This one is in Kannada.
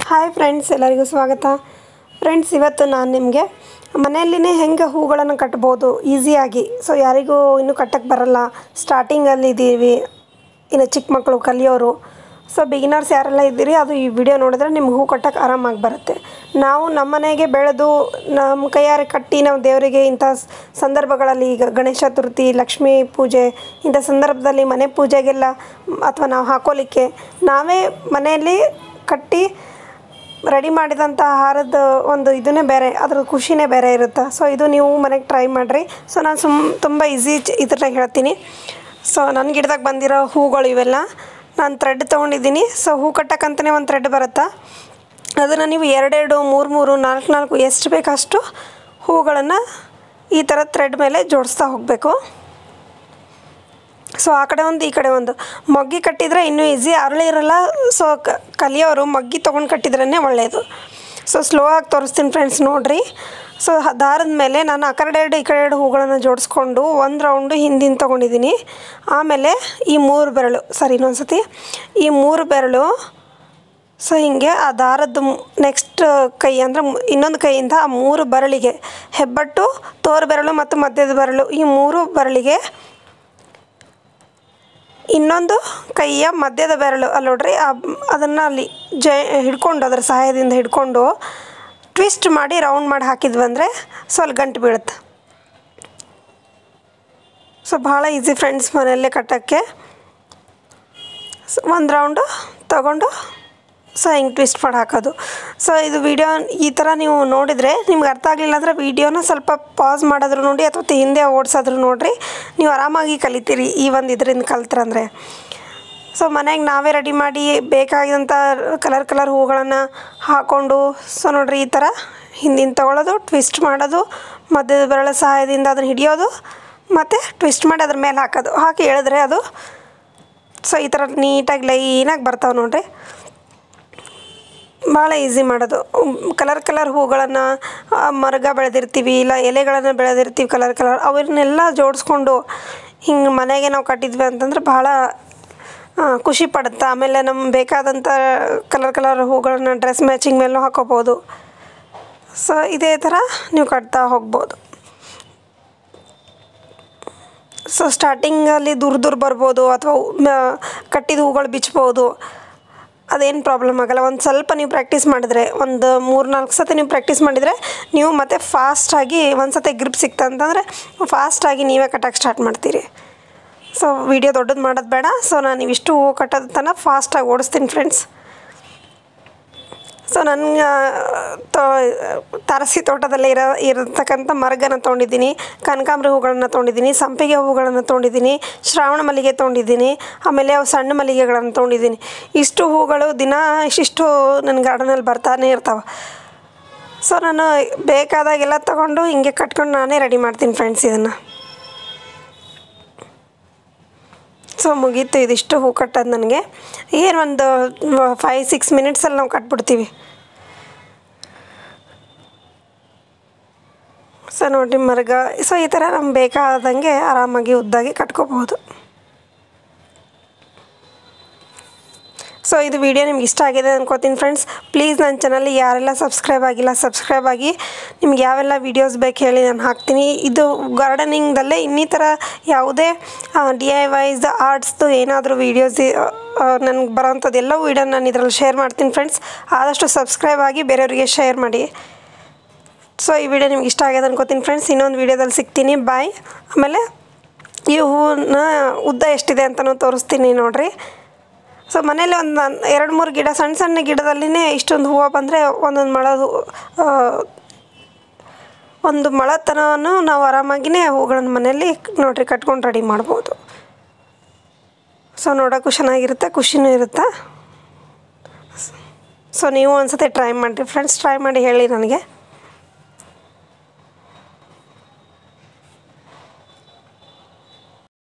ಹಾಯ್ ಫ್ರೆಂಡ್ಸ್ ಎಲ್ಲರಿಗೂ ಸ್ವಾಗತ ಫ್ರೆಂಡ್ಸ್ ಇವತ್ತು ನಾನು ನಿಮಗೆ ಮನೆಯಲ್ಲಿನೇ ಹೆಂಗೆ ಹೂಗಳನ್ನು ಕಟ್ಬೋದು ಈಸಿಯಾಗಿ ಸೊ ಯಾರಿಗೂ ಇನ್ನೂ ಕಟ್ಟಕ್ಕೆ ಬರಲ್ಲ ಸ್ಟಾರ್ಟಿಂಗಲ್ಲಿ ಇದ್ದೀವಿ ಇನ್ನು ಚಿಕ್ಕ ಮಕ್ಕಳು ಕಲಿಯೋರು ಸೊ ಬಿಗಿನರ್ಸ್ ಯಾರೆಲ್ಲ ಇದ್ದೀರಿ ಅದು ಈ ವಿಡಿಯೋ ನೋಡಿದ್ರೆ ನಿಮ್ಗೆ ಹೂ ಕಟ್ಟಕ್ಕೆ ಆರಾಮಾಗಿ ಬರುತ್ತೆ ನಾವು ನಮ್ಮ ಮನೆಗೆ ಬೆಳೆದು ನಮ್ಮ ಕೈಯಾರೆ ಕಟ್ಟಿ ನಾವು ದೇವರಿಗೆ ಇಂಥ ಸ್- ಸಂದರ್ಭಗಳಲ್ಲಿ ಈಗ ಗಣೇಶ ಚತುರ್ಥಿ ಲಕ್ಷ್ಮೀ ಪೂಜೆ ಇಂಥ ಸಂದರ್ಭದಲ್ಲಿ ಮನೆ ಪೂಜೆಗೆಲ್ಲ ಅಥವಾ ನಾವು ಹಾಕೋಲಿಕ್ಕೆ ನಾವೇ ಮನೆಯಲ್ಲಿ ಕಟ್ಟಿ ರೆಡಿ ಮಾಡಿದಂಥ ಆಹಾರದ ಒಂದು ಇದನ್ನೇ ಬೇರೆ ಅದ್ರ ಖುಷಿನೇ ಬೇರೆ ಇರುತ್ತೆ ಸೊ ಇದು ನೀವು ಮನೆಗೆ ಟ್ರೈ ಮಾಡಿರಿ ಸೊ ನಾನು ಸುಮ್ ತುಂಬ ಈಸಿ ಇದ್ರಾಗ ಹೇಳ್ತೀನಿ ಸೊ ನನ್ನ ಗಿಡದಾಗ ಬಂದಿರೋ ಹೂಗಳು ಇವೆಲ್ಲ ನಾನು ಥ್ರೆಡ್ ತೊಗೊಂಡಿದ್ದೀನಿ ಸೊ ಹೂ ಕಟ್ಟಕ್ಕಂತಲೇ ಒಂದು ಥ್ರೆಡ್ ಬರುತ್ತಾ ಅದನ್ನು ನೀವು ಎರಡೆರಡು ಮೂರು ಮೂರು ನಾಲ್ಕು ನಾಲ್ಕು ಎಷ್ಟು ಬೇಕಷ್ಟು ಹೂಗಳನ್ನು ಈ ಥರ ಥ್ರೆಡ್ ಮೇಲೆ ಜೋಡಿಸ್ತಾ ಹೋಗಬೇಕು ಸೊ ಆ ಕಡೆ ಒಂದು ಈ ಕಡೆ ಒಂದು ಮೊಗ್ಗಿ ಕಟ್ಟಿದರೆ ಇನ್ನೂ ಈಸಿ ಅರಳಿ ಇರಲ್ಲ ಸೊ ಕ ಕಲಿಯೋರು ಮೊಗ್ಗಿ ತೊಗೊಂಡು ಕಟ್ಟಿದ್ರೇ ಒಳ್ಳೆಯದು ಸೊ ಸ್ಲೋ ಆಗಿ ತೋರಿಸ್ತೀನಿ ಫ್ರೆಂಡ್ಸ್ ನೋಡಿರಿ ಸೊ ದಾರದ ಮೇಲೆ ನಾನು ಆ ಕಡೆ ಎರಡು ಈ ಕಡೆ ಎರಡು ಹೂಗಳನ್ನು ಜೋಡಿಸ್ಕೊಂಡು ಒಂದು ರೌಂಡು ಹಿಂದಿನ ತೊಗೊಂಡಿದ್ದೀನಿ ಆಮೇಲೆ ಈ ಮೂರು ಬೆರಳು ಸರಿ ಇನ್ನೊಂದು ಸತಿ ಈ ಮೂರು ಬೆರಳು ಸೊ ಹೀಗೆ ಆ ದಾರದ್ದು ನೆಕ್ಸ್ಟ್ ಕೈ ಅಂದರೆ ಇನ್ನೊಂದು ಕೈಯಿಂದ ಆ ಮೂರು ಬೆರಳಿಗೆ ಹೆಬ್ಬಟ್ಟು ತೋರು ಬೆರಳು ಮತ್ತು ಮಧ್ಯದ ಬೆರಳು ಈ ಮೂರು ಬೆರಳಿಗೆ ಇನ್ನೊಂದು ಕೈಯ ಮಧ್ಯದ ಬೆರಳು ಅಲ್ಲಿ ನೋಡ್ರಿ ಅದನ್ನು ಅಲ್ಲಿ ಜ ಹಿಡ್ಕೊಂಡು ಅದರ ಸಹಾಯದಿಂದ ಹಿಡ್ಕೊಂಡು ಟ್ವಿಸ್ಟ್ ಮಾಡಿ ರೌಂಡ್ ಮಾಡಿ ಹಾಕಿದ್ವಿ ಅಂದರೆ ಸೊ ಅಲ್ಲಿ ಗಂಟು ಬೀಳುತ್ತೆ ಸೊ ಭಾಳ ಈಸಿ ಫ್ರೆಂಡ್ಸ್ ಮನೆಯಲ್ಲೇ ಕಟ್ಟೋಕ್ಕೆ ಒಂದು ರೌಂಡು ತಗೊಂಡು ಸೊ ಹಿಂಗೆ ಟ್ವಿಸ್ಟ್ ಮಾಡಿ ಹಾಕೋದು ಸೊ ಇದು ವಿಡಿಯೋ ಈ ಥರ ನೀವು ನೋಡಿದರೆ ನಿಮ್ಗೆ ಅರ್ಥ ಆಗಲಿಲ್ಲ ಅಂದರೆ ವೀಡಿಯೋನ ಸ್ವಲ್ಪ ಪಾಸ್ ಮಾಡಿದ್ರು ನೋಡಿ ಅಥವಾ ಹಿಂದೆ ಓಡಿಸಿದ್ರು ನೋಡಿರಿ ನೀವು ಆರಾಮಾಗಿ ಕಲಿತೀರಿ ಈ ಒಂದು ಇದರಿಂದ ಕಲ್ತ್ರಂದರೆ ಸೊ ಮನೆಗೆ ನಾವೇ ರೆಡಿ ಮಾಡಿ ಬೇಕಾಗಿದ್ದಂಥ ಕಲರ್ ಕಲರ್ ಹೂಗಳನ್ನು ಹಾಕ್ಕೊಂಡು ಸೊ ನೋಡಿರಿ ಈ ಥರ ಹಿಂದಿನ ತೊಗೊಳ್ಳೋದು ಟ್ವಿಸ್ಟ್ ಮಾಡೋದು ಮಧ್ಯದ ಬೆರಳ ಸಹಾಯದಿಂದ ಅದನ್ನು ಹಿಡಿಯೋದು ಮತ್ತು ಟ್ವಿಸ್ಟ್ ಮಾಡಿ ಅದ್ರ ಮೇಲೆ ಹಾಕೋದು ಹಾಕಿ ಎಳೆದ್ರೆ ಅದು ಸೊ ಈ ಥರ ನೀಟಾಗಿ ಲೈನಾಗಿ ಬರ್ತಾವೆ ನೋಡಿರಿ ಭಾಳ ಈಸಿ ಮಾಡೋದು ಕಲರ್ ಕಲರ್ ಹೂಗಳನ್ನು ಮರಗ ಬೆಳೆದಿರ್ತೀವಿ ಇಲ್ಲ ಎಲೆಗಳನ್ನು ಬೆಳೆದಿರ್ತೀವಿ ಕಲರ್ ಕಲರ್ ಅವನ್ನೆಲ್ಲ ಜೋಡಿಸ್ಕೊಂಡು ಹಿಂಗೆ ಮನೆಗೆ ನಾವು ಕಟ್ಟಿದ್ವಿ ಅಂತಂದ್ರೆ ಭಾಳ ಆ, ಖುಷಿ ಪಡುತ್ತೆ ಆಮೇಲೆ ನಮ್ಗೆ ಬೇಕಾದಂಥ ಕಲರ್ ಕಲರ್ ಹೂಗಳನ್ನ ಡ್ರೆಸ್ ಮ್ಯಾಚಿಂಗ್ ಮೇಲೂ ಹಾಕೋಬೋದು ಸೊ ಇದೇ ಥರ ನೀವು ಕಟ್ತಾ ಹೋಗ್ಬೋದು ಸೊ ಸ್ಟಾರ್ಟಿಂಗಲ್ಲಿ ದೂರ ದೂರ ಬರ್ಬೋದು ಅಥವಾ ಮ- ಕಟ್ಟಿದ ಹೂಗಳು ಬಿಚ್ಬೋದು ಅದೇನು ಪ್ರಾಬ್ಲಮ್ ಆಗಲ್ಲ ಒಂದು ಸ್ವಲ್ಪ ನೀವು ಪ್ರಾಕ್ಟೀಸ್ ಮಾಡಿದರೆ ಒಂದು ಮೂರು ನಾಲ್ಕು ಸತಿ ನೀವು ಪ್ರಾಕ್ಟೀಸ್ ಮಾಡಿದರೆ ನೀವು ಮತ್ತೆ ಫಾಸ್ಟಾಗಿ ಒಂದು ಸತಿ ಗ್ರಿಪ್ ಸಿಕ್ತಂತಂದರೆ ಫಾಸ್ಟಾಗಿ ನೀವೇ ಕಟ್ಟಕ್ಕೆ ಸ್ಟಾರ್ಟ್ ಮಾಡ್ತೀರಿ ಸೊ ವಿಡಿಯೋ ದೊಡ್ಡದು ಮಾಡೋದು ಬೇಡ ಸೊ ನಾನು ಇವಿಷ್ಟು ಹೂವು ಕಟ್ಟೋದು ತನಕ ಫಾಸ್ಟಾಗಿ ಓಡಿಸ್ತೀನಿ ಫ್ರೆಂಡ್ಸ್ ಸೊ ನನ್ನ ತಾರಸಿ ತೋಟದಲ್ಲೇ ಇರೋ ಇರತಕ್ಕಂಥ ಮರಗನ ತೊಗೊಂಡಿದ್ದೀನಿ ಕನಕಾಂಬರಿ ಹೂಗಳನ್ನು ತೊಗೊಂಡಿದ್ದೀನಿ ಸಂಪಿಗೆ ಹೂಗಳನ್ನು ತೊಗೊಂಡಿದ್ದೀನಿ ಶ್ರಾವಣ ಮಲ್ಲಿಗೆ ತೊಗೊಂಡಿದ್ದೀನಿ ಆಮೇಲೆ ಅವು ಸಣ್ಣ ಮಲ್ಲಿಗೆಗಳನ್ನು ತೊಗೊಂಡಿದ್ದೀನಿ ಇಷ್ಟು ಹೂಗಳು ದಿನ ಇಷ್ಟಿಷ್ಟು ನನ್ನ ಗಾರ್ಡನಲ್ಲಿ ಬರ್ತಾನೆ ಇರ್ತಾವೆ ಸೊ ನಾನು ಬೇಕಾದಾಗೆಲ್ಲ ತೊಗೊಂಡು ಹಿಂಗೆ ಕಟ್ಕೊಂಡು ನಾನೇ ರೆಡಿ ಮಾಡ್ತೀನಿ ಫ್ರೆಂಡ್ಸ್ ಇದನ್ನು ಸೊ ಮುಗೀತು ಇದಿಷ್ಟು ಹೂ ಕಟ್ಟೋದು ನನಗೆ ಏನು ಒಂದು ಫೈವ್ ಸಿಕ್ಸ್ ಮಿನಿಟ್ಸಲ್ಲಿ ನಾವು ಕಟ್ಬಿಡ್ತೀವಿ ಸೊ ನೋಡಿ ಮರ್ಗ ಸೊ ಈ ಥರ ನಮ್ಗೆ ಬೇಕಾದಂಗೆ ಆರಾಮಾಗಿ ಉದ್ದಾಗಿ ಕಟ್ಕೋಬಹುದು ಸೊ ಇದು ವಿಡಿಯೋ ನಿಮ್ಗೆ ಇಷ್ಟ ಆಗಿದೆ ಅನ್ಕೋತೀನಿ ಫ್ರೆಂಡ್ಸ್ ಪ್ಲೀಸ್ ನನ್ನ ಚಾನಲ್ಗೆ ಯಾರೆಲ್ಲ ಸಬ್ಸ್ಕ್ರೈಬ್ ಆಗಿಲ್ಲ ಸಬ್ಸ್ಕ್ರೈಬ್ ಆಗಿ ನಿಮ್ಗೆ ಯಾವೆಲ್ಲ ವೀಡಿಯೋಸ್ ಬೇಕು ಹೇಳಿ ನಾನು ಹಾಕ್ತೀನಿ ಇದು ಗಾರ್ಡನಿಂಗ್ದಲ್ಲೇ ಇನ್ನಿತರ ಯಾವುದೇ ಡಿ ಐ ವೈಸ್ ಆರ್ಟ್ಸ್ದು ಏನಾದರೂ ವೀಡಿಯೋಸ್ ನನಗೆ ಬರೋವಂಥದ್ದು ಎಲ್ಲವೂ ವೀಡಿಯೋ ನಾನು ಇದರಲ್ಲಿ ಶೇರ್ ಮಾಡ್ತೀನಿ ಫ್ರೆಂಡ್ಸ್ ಆದಷ್ಟು ಸಬ್ಸ್ಕ್ರೈಬ್ ಆಗಿ ಬೇರೆಯವರಿಗೆ ಶೇರ್ ಮಾಡಿ ಸೊ ಈ ವಿಡಿಯೋ ನಿಮ್ಗೆ ಇಷ್ಟ ಆಗಿದೆ ಅನ್ಕೋತೀನಿ ಫ್ರೆಂಡ್ಸ್ ಇನ್ನೊಂದು ವೀಡಿಯೋದಲ್ಲಿ ಸಿಗ್ತೀನಿ ಬಾಯ್ ಆಮೇಲೆ ಈ ಹೂವನ್ನ ಉದ್ದ ಎಷ್ಟಿದೆ ಅಂತಲೂ ತೋರಿಸ್ತೀನಿ ನೋಡಿರಿ ಸೊ ಮನೇಲಿ ಒಂದು ಎರಡು ಮೂರು ಗಿಡ ಸಣ್ಣ ಸಣ್ಣ ಗಿಡದಲ್ಲಿನೇ ಇಷ್ಟೊಂದು ಹೂವು ಬಂದರೆ ಒಂದೊಂದು ಮೊಳದು ಆ, ಒಂದು ಮೊಳತನವನ್ನು ನಾವು ಆರಾಮಾಗಿನೇ ಹೂಗಳನ್ನು ಮನೆಯಲ್ಲಿ ನೋಡ್ರಿ ಕಟ್ಕೊಂಡು ರೆಡಿ ಮಾಡ್ಬೋದು ಸೊ ನೋಡೋಕ್ಕೂ ಚೆನ್ನಾಗಿರುತ್ತೆ ಖುಷಿನೂ ಇರುತ್ತೆ ಸೊ ನೀವು ಒಂದ್ಸತಿ ಟ್ರೈ ಮಾಡಿರಿ ಫ್ರೆಂಡ್ಸ್ ಟ್ರೈ ಮಾಡಿ ಹೇಳಿ ನನಗೆ